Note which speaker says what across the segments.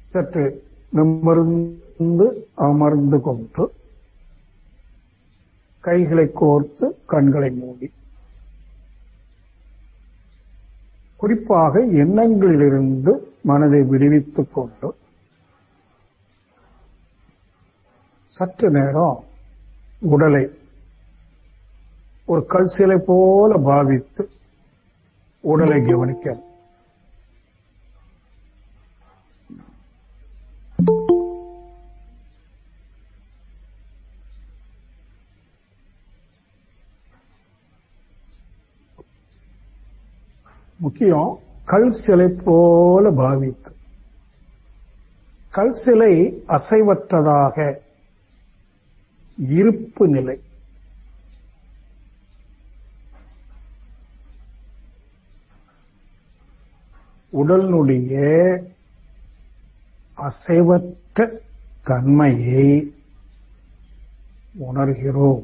Speaker 1: சற்று நிமிர்ந்து அமர்ந்து கொண்டு கைகளை கோர்த்து கண்களை மூடி குறிப்பாக எண்ணங்களிலிருந்து மனதை விடுவித்துக் கொண்டு சற்று நேரம் உடலை ஒரு கல் சிலை போல பாவித்து உடலை கவனிக்க முக்கியம் கல் சிலை போல பாவித்து கல் சிலை அசைவற்றதாக இருப்பு நிலை உடலினுடைய அசைவற்ற தன்மையை உணர்கிறோம்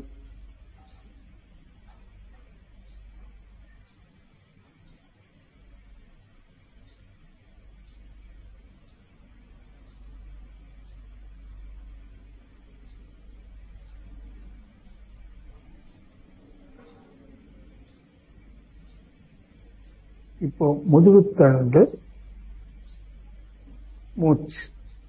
Speaker 1: இப்போ முதுகுத்தண்டு மூச்சு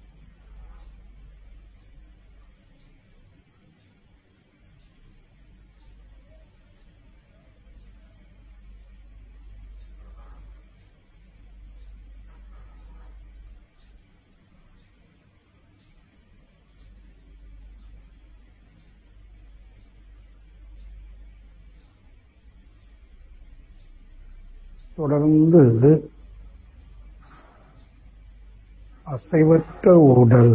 Speaker 1: தொடர்ந்து அசைவற்ற உடல்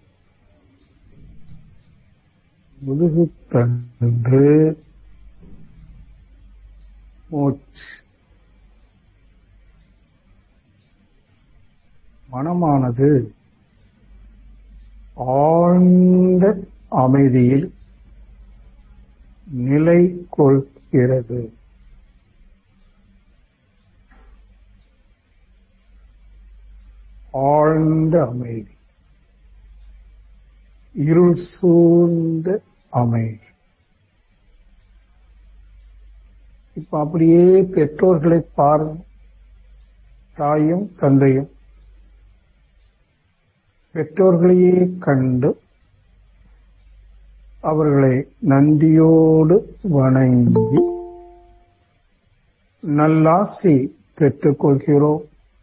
Speaker 1: முதுகுத்தண்டு மூச்சு மனமானது ஆழ்ந்த அமைதியில் நிலை கொள்கிறது ஆழ்ந்த அமைதி இருள் சூழ்ந்த அமைதி இப்ப அப்படியே பெற்றோர்களை பாருங்க தாயும் தந்தையும் பெற்றோர்களையே கண்டு அவர்களை நன்றியோடு வணங்கி நல்லாசி பெற்றுக்கொள்கிறோம்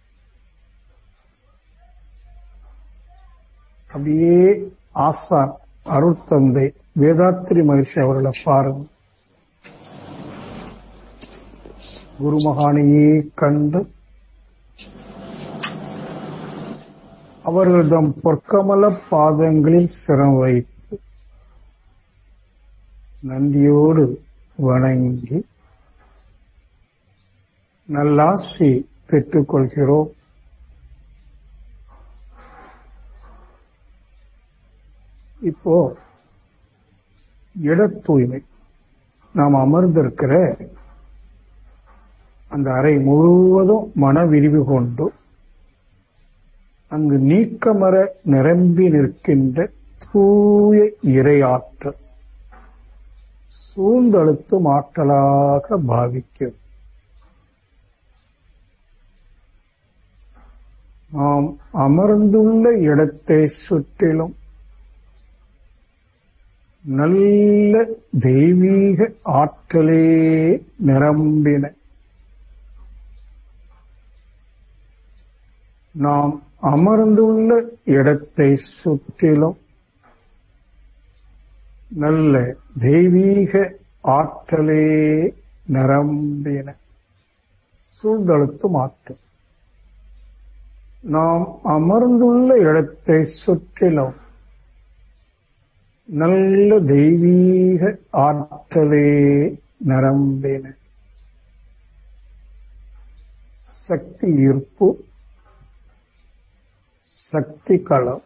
Speaker 1: அப்படியே ஆசான் அருட்தந்தை வேதாத்திரி மகிழ்ச்சி அவர்களை பாருங்க குருமகானையே கண்டு அவர்களிடம் பொற்கமல பாதங்களில் சிரம் வைத்து நன்றியோடு வணங்கி நல்லாசி பெற்றுக்கொள்கிறோம் இப்போ இட தூய்மை நாம் அமர்ந்திருக்கிற அந்த அறை முழுவதும் மன விரிவு கொண்டு அங்கு நீக்கமர நிரம்பி நிற்கின்ற தூய இறையாற்றல் சூழ்ந்தழுத்தும் ஆற்றலாக பாவிக்கிறது நாம் அமர்ந்துள்ள இடத்தை சுற்றிலும் நல்ல தெய்வீக ஆற்றலே நிரம்பின நாம் அமர்ந்துள்ள இடத்தை சுற்றிலும் நல்ல தெய்வீக ஆற்றலே நிரம்பின சூழ்ந்தழுத்தும் ஆற்றல் நாம் அமர்ந்துள்ள இடத்தை சுற்றிலும் நல்ல தெய்வீக ஆற்றலே நிரம்பின சக்தி ஈர்ப்பு சக்தி களம்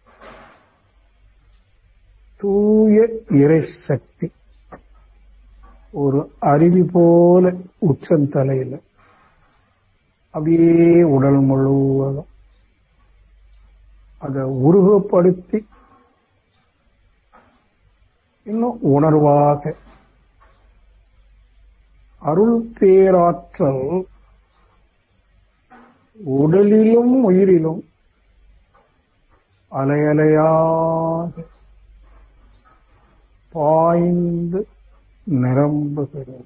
Speaker 1: தூய இறை சக்தி ஒரு அருவி போல உச்சந்தலையில அப்படியே உடல் முழுவதும் அதை உருவப்படுத்தி இன்னும் உணர்வாக அருள் பேராற்றல் உடலிலும் உயிரிலும் அலையலையாக பாய்ந்து நிரம்புகிறது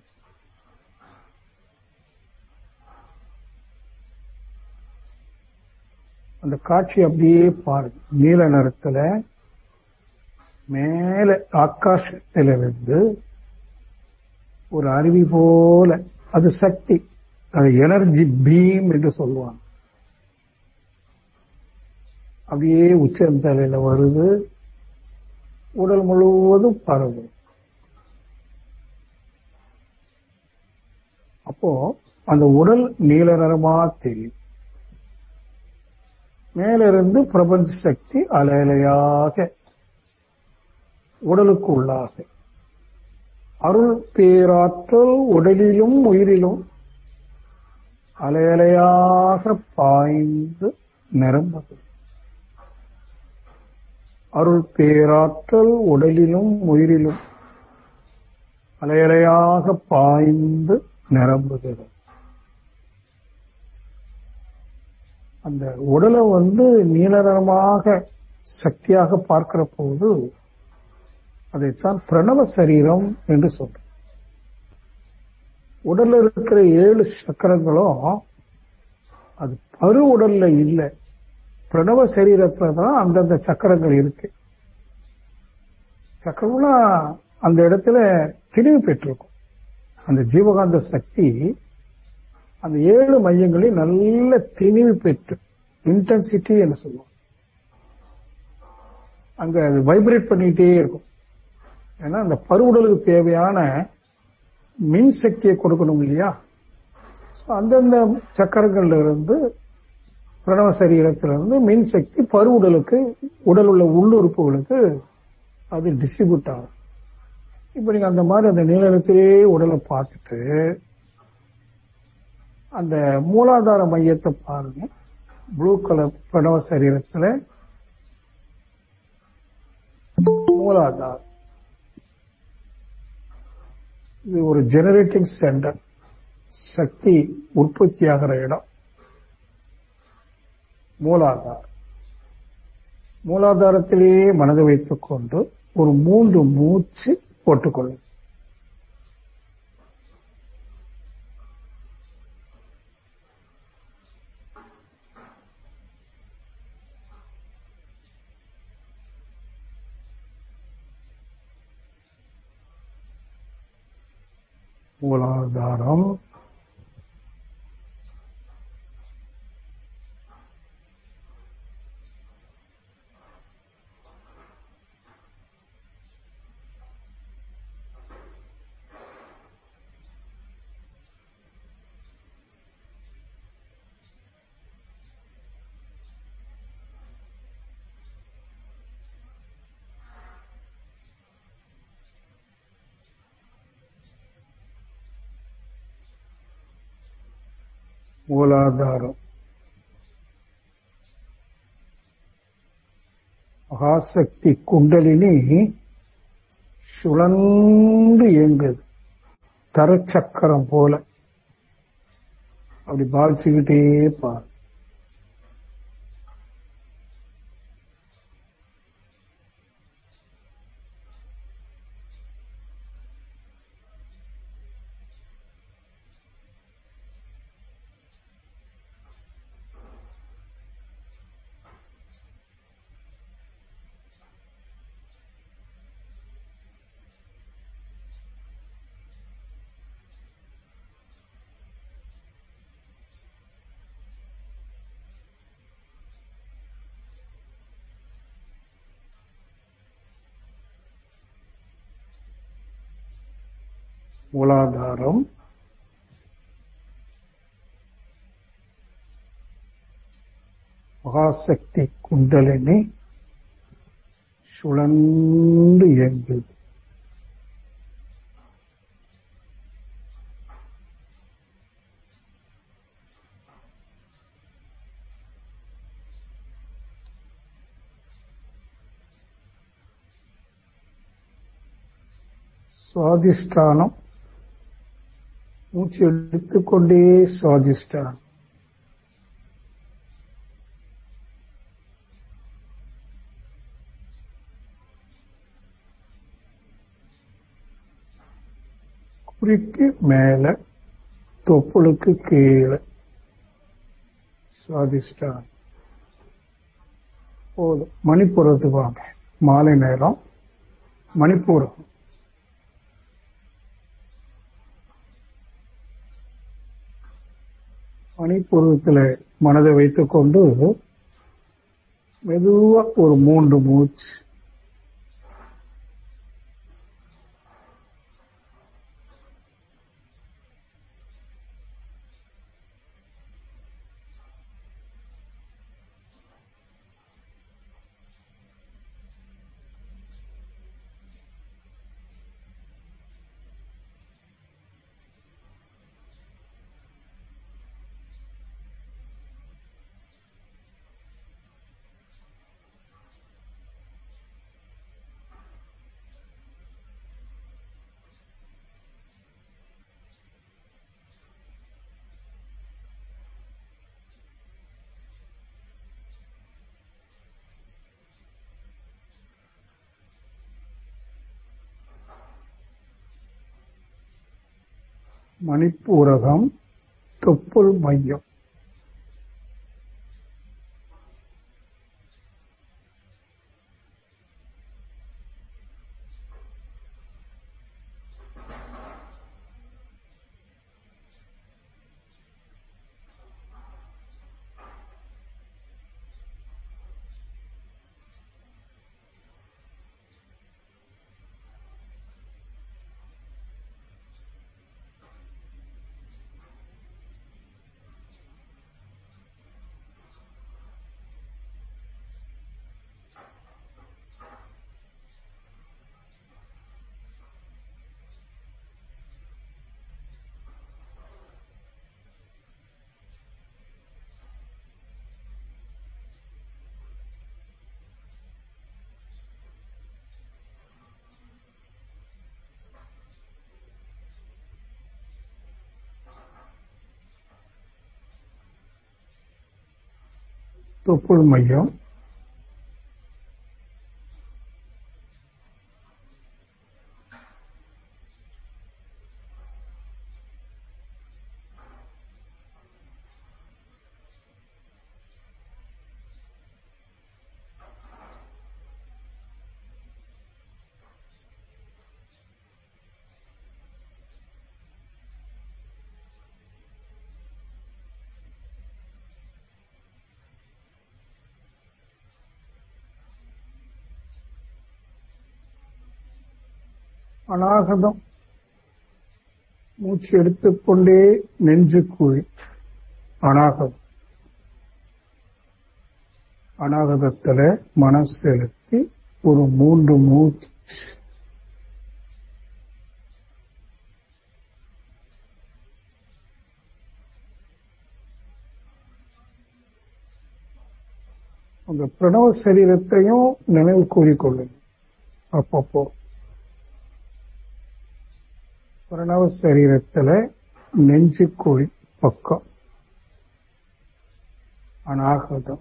Speaker 1: அந்த காட்சி அப்படியே பாருங்க நீல நிறத்துல மேல ஆகாசத்திலிருந்து ஒரு அருவி போல அது சக்தி அது எனர்ஜி பீம் என்று சொல்லுவாங்க அப்படியே உச்சந்தலையில வருது உடல் முழுவதும் பரவும் அப்போ அந்த உடல் நீல நிறமா தெரியும் மேலிருந்து பிரபஞ்ச சக்தி அலையலையாக உடலுக்கு உள்ளாக அருள் பேராற்றல் உடலிலும் உயிரிலும் அலையலையாக பாய்ந்து நிரம்புது அருள் பேராற்றல் உடலிலும் உயிரிலும் அலையலையாக பாய்ந்து நிரம்புகிறது அந்த உடலை வந்து நீலரமாக சக்தியாக பார்க்கிற போது அதைத்தான் பிரணவ சரீரம் என்று சொல்றோம் உடல்ல இருக்கிற ஏழு சக்கரங்களும் அது பரு உடல்ல இல்லை பிரணவ சரீரத்துல தான் அந்தந்த சக்கரங்கள் இருக்கு சக்கரம்லாம் அந்த இடத்துல திணிவு பெற்றிருக்கும் அந்த ஜீவகாந்த சக்தி அந்த ஏழு மையங்களில் நல்ல திணிவு பெற்று இன்டென்சிட்டி என்று சொல்லுவோம் அங்க அது வைப்ரேட் பண்ணிட்டே இருக்கும் ஏன்னா அந்த பருவுடலுக்கு தேவையான மின் சக்தியை கொடுக்கணும் இல்லையா அந்தந்த சக்கரங்கள்ல இருந்து பிரணவ சரீரத்திலிருந்து மின் சக்தி பருவுடலுக்கு உடல் உள்ள உள்ளுறுப்புகளுக்கு அது டிஸ்ட்ரிபியூட் ஆகும் இப்ப நீங்க அந்த மாதிரி அந்த நீளத்திலே உடலை பார்த்துட்டு அந்த மூலாதார மையத்தை பாருங்க ப்ளூ கலர் பிரணவ சரீரத்துல மூலாதாரம் இது ஒரு ஜெனரேட்டிங் சென்டர் சக்தி உற்பத்தி ஆகிற இடம் மூலாதாரம் மூலாதாரத்திலேயே மனதை வைத்துக் கொண்டு ஒரு மூன்று மூச்சு போட்டுக்கொள்ளும் மூலாதாரம் மூலாதாரம் மகாசக்தி குண்டலினி சுழந்து இயங்குது தரச்சக்கரம் போல அப்படி பாதிச்சுக்கிட்டே பாரு மூலாதாரம் மகாசக்தி குண்டலினி சுழந்து இயங்குது சுவாதிஷ்டானம் மூச்சு எடுத்துக்கொண்டே சுவாதிஷ்டானம் குறிக்கு மேல தொப்புளுக்கு கீழே சுவாதிஷ்டானம் போதும் மணிப்புறத்துக்கு வாங்க மாலை நேரம் மணிப்பூரம் மணிப்பூர்வத்தில் மனதை வைத்துக்கொண்டு மெதுவா ஒரு மூன்று மூச்சு மணிப்பூரகம் தொப்புள் மையம் தொப்புள் மையம் அநாகதம் மூச்சு எடுத்துக்கொண்டே நெஞ்சு குழி அநாகதம் அநாகதத்துல மனம் செலுத்தி ஒரு மூன்று மூச்சு அந்த பிரணவ சரீரத்தையும் நினைவு கூறிக்கொள்ளுங்க அப்பப்போ பிரணவ சரீரத்துல நெஞ்சு குழி பக்கம் அநாகதம்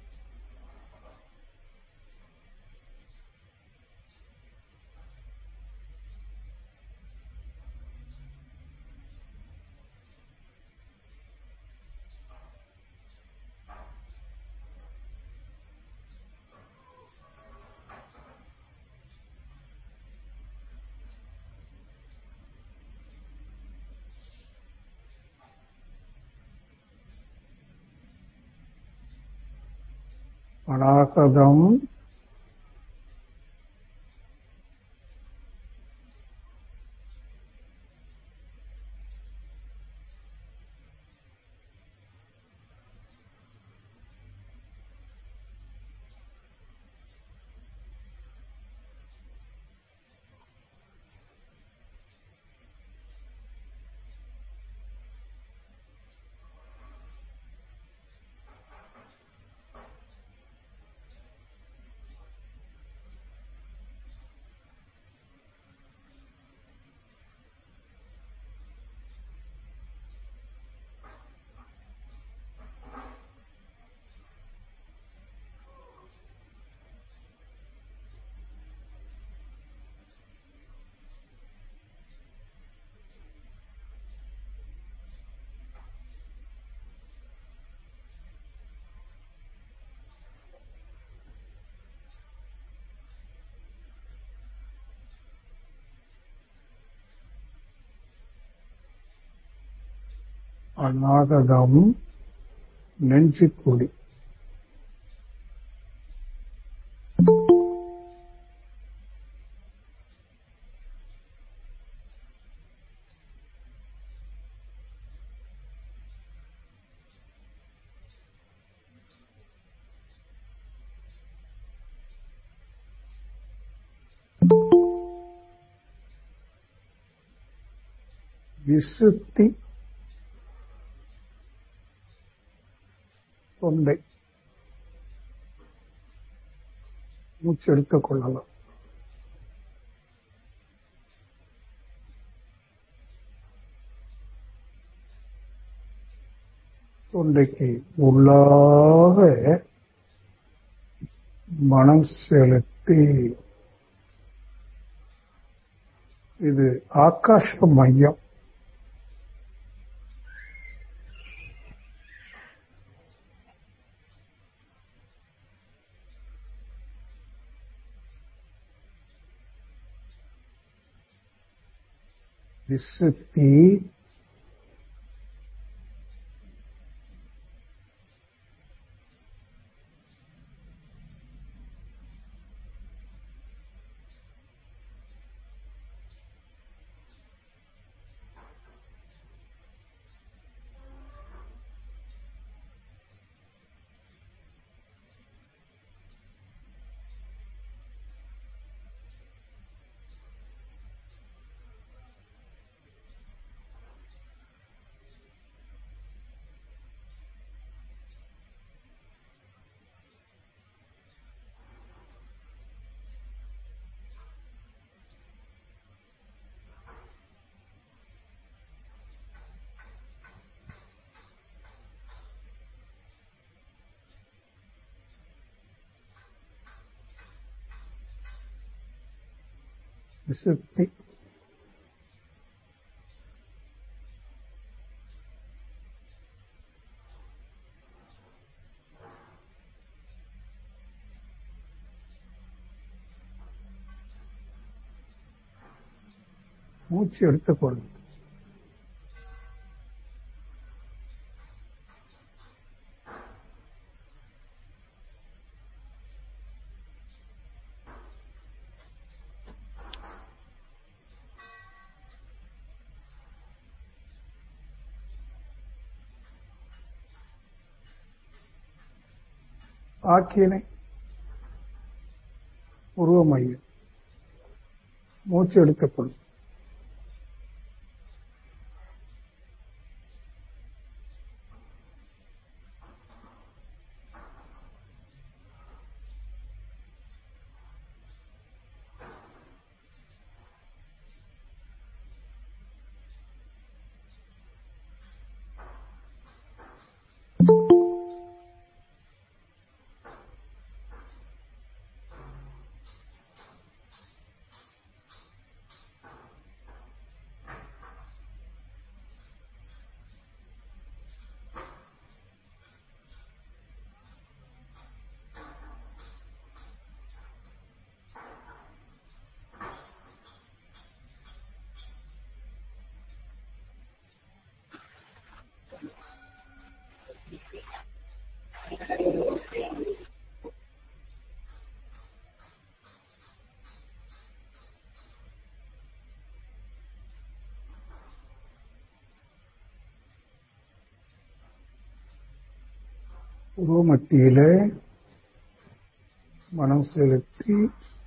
Speaker 1: அநாகதம் அநாகதம் நெஞ்சுக்குடி விசுத்தி தொண்டை மூச்சு எடுத்துக் கொள்ளலாம் தொண்டைக்கு உள்ளாக மனம் செலுத்தி இது ஆகாஷ மையம் விசுத்தி விசுத்தி மூச்சு எடுத்துக்கொள்ளும் ஆக்கியனை உருவ மையம் மூச்சு எடுத்துக்கொள்ளும் உருவ மத்தியிலே மனம் செலுத்தி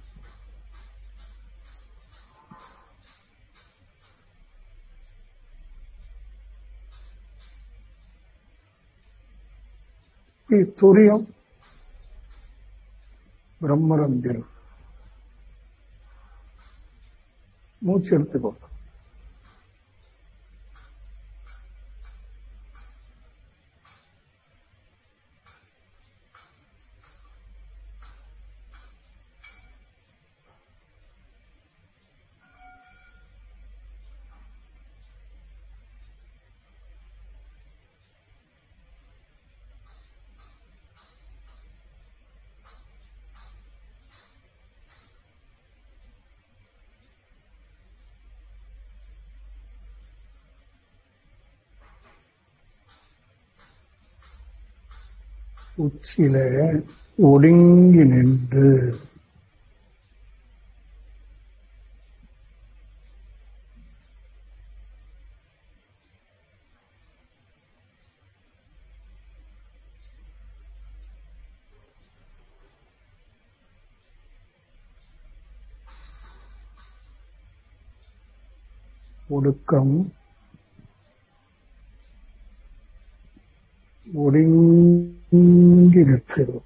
Speaker 1: துரியம் பிரம்மரந்திரம் மூச்சு எடுத்துக்கோ உச்சியில ஒடுங்கி நின்று ஒடுக்கம் ஒடுங்கி நிற்கிறது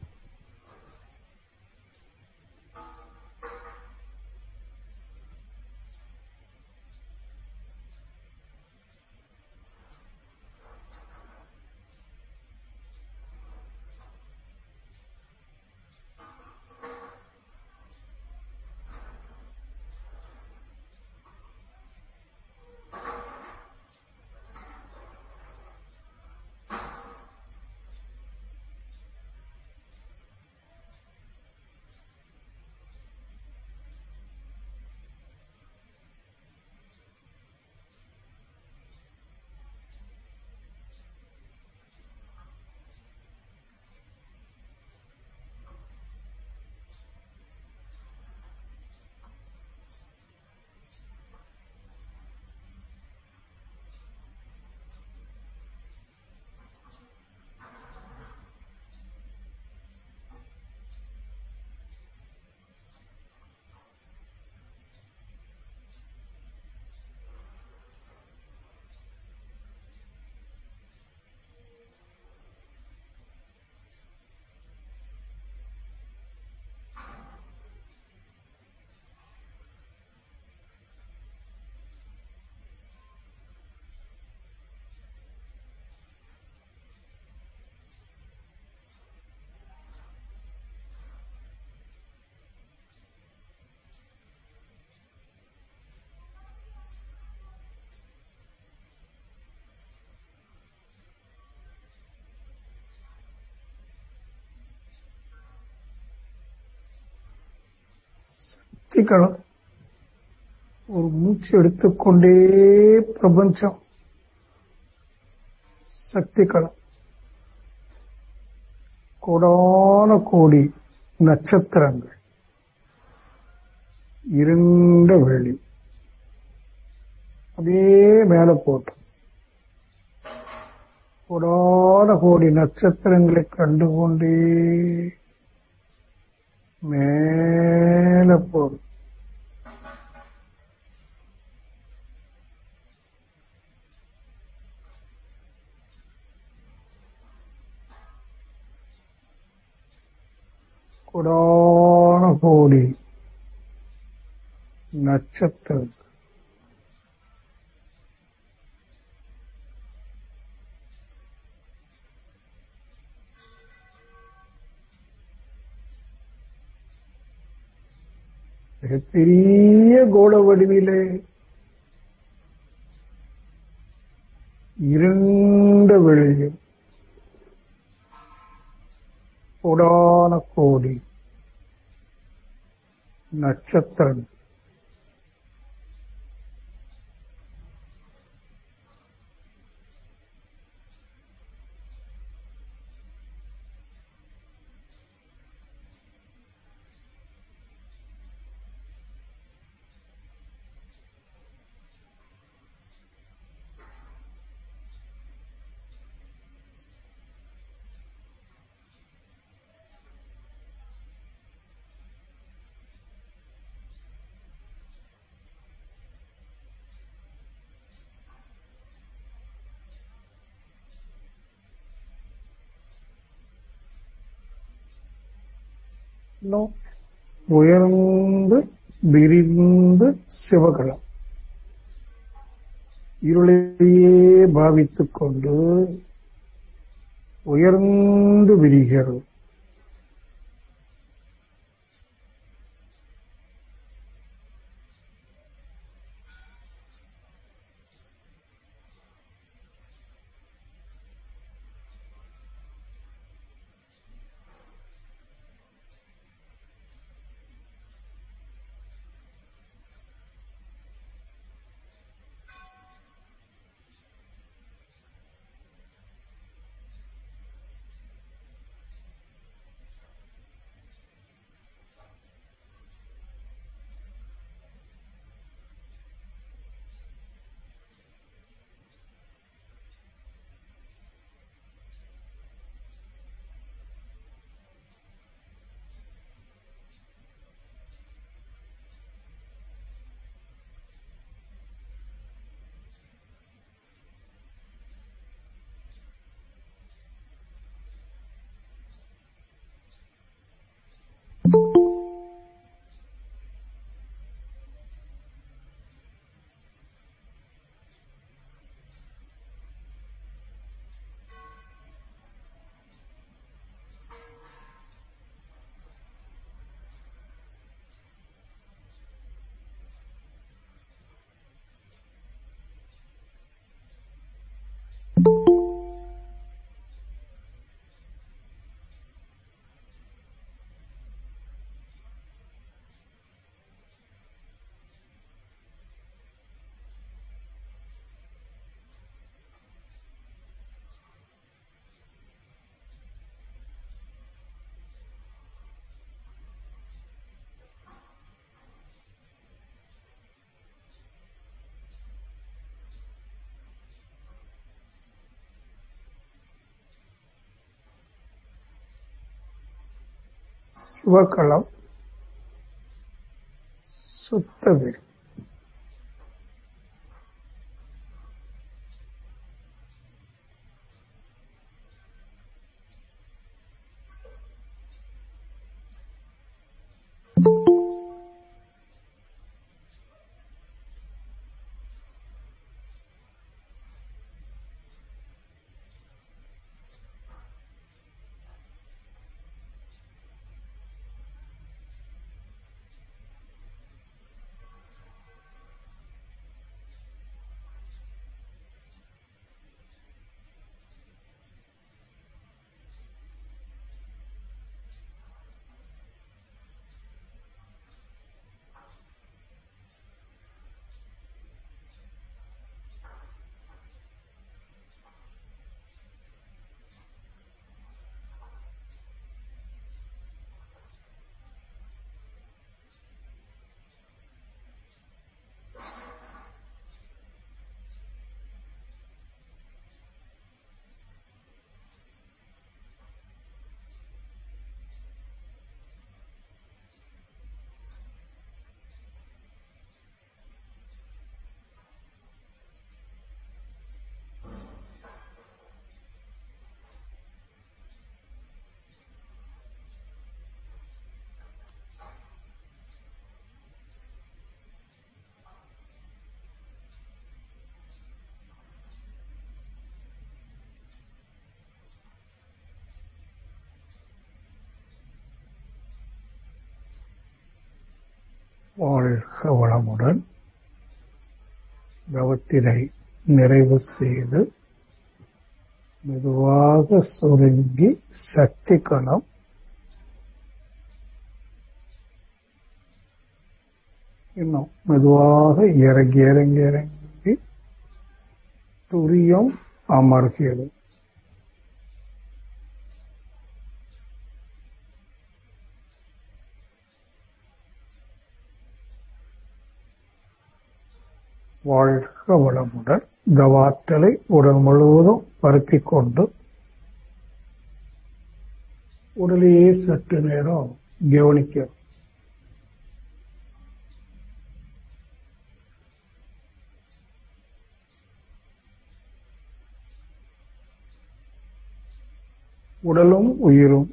Speaker 1: சக்திகளும் ஒரு மூச்சு எடுத்துக்கொண்டே பிரபஞ்சம் சக்திகளும் கோடான கோடி நட்சத்திரங்கள் இருண்ட வெளி அப்படியே மேல போட்டு கோடான கோடி நட்சத்திரங்களை கண்டுகொண்டே மேல போடும் கோடான கோடி நட்சத்திரம் மிகப்பெரிய கோள வடிவிலே இருண்ட வெளியும் கோடான கோடி நட்சத்திரம் இன்னும் உயர்ந்து விரிந்து சிவகலம் இருளையே பாவித்துக் கொண்டு உயர்ந்து விரிகிறது சிவக்களம் சுத்த வெளி வாழ்க வளமுடன் கவத்தினை நிறைவு செய்து மெதுவாக சுருங்கி சக்தி களம் இன்னும் மெதுவாக இறங்கி இறங்கி இறங்கி துரியம் அமர்கிறது வாழ்க வளமுடன் கவாற்றலை உடல் முழுவதும் பருத்திக் கொண்டு உடலையே சற்று நேரம் கவனிக்க உடலும் உயிரும்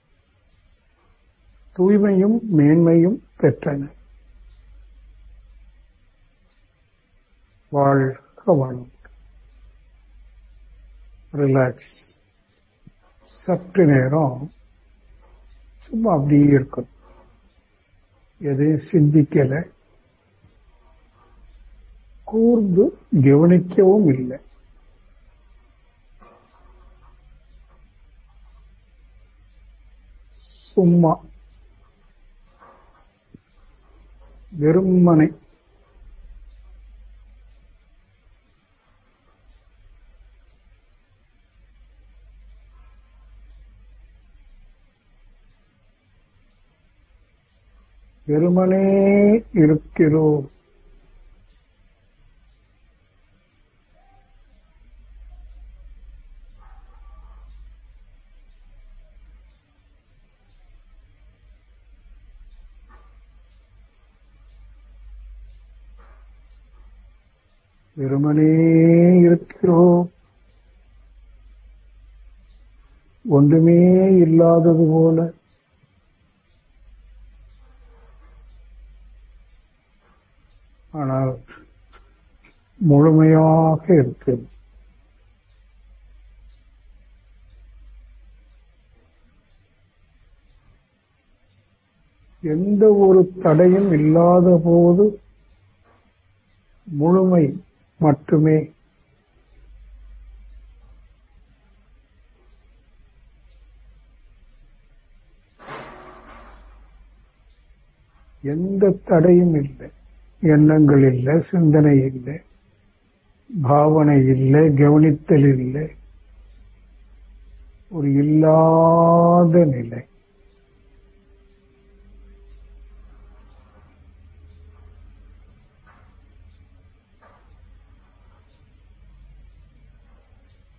Speaker 1: தூய்மையும் மேன்மையும் பெற்றன வாழ்க வளம் ரிலாக்ஸ் சற்று நேரம் சும்மா அப்படியே இருக்கும் எதையும் சிந்திக்கல கூர்ந்து கவனிக்கவும் இல்லை சும்மா வெறுமனை வெறுமனே இருக்கிறோம் வெறுமனே இருக்கிறோம் ஒன்றுமே இல்லாதது போல ஆனால் முழுமையாக இருக்கிறது எந்த ஒரு தடையும் இல்லாத போது முழுமை மட்டுமே எந்த தடையும் இல்லை எண்ணங்கள் இல்லை சிந்தனை இல்லை பாவனை இல்லை கவனித்தல் இல்லை ஒரு இல்லாத நிலை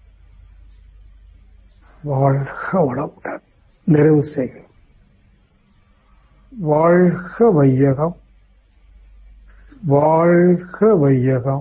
Speaker 1: வாழ்க வளமுடன் நிறைவு செய்கிறோம் வாழ்க வையகம் வாழ்க வையகம்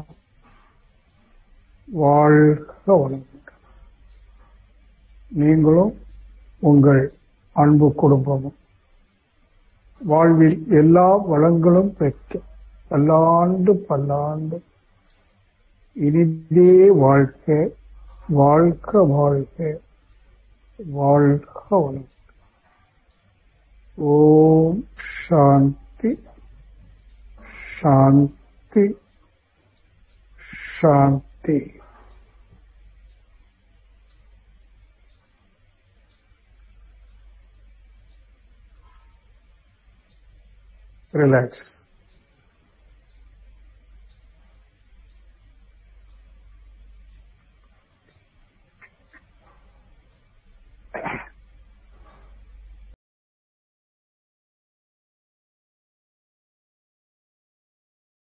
Speaker 1: வாழ்க வளமுடன் நீங்களும் உங்கள் அன்பு குடும்பமும் வாழ்வில் எல்லா வளங்களும் பெற்று பல்லாண்டு பல்லாண்டு இனிதே வாழ்க வாழ்க வாழ்க வாழ்க வளம் ஓம் சாந்தி சாந்தி சாந்தி ரிலாக்ஸ்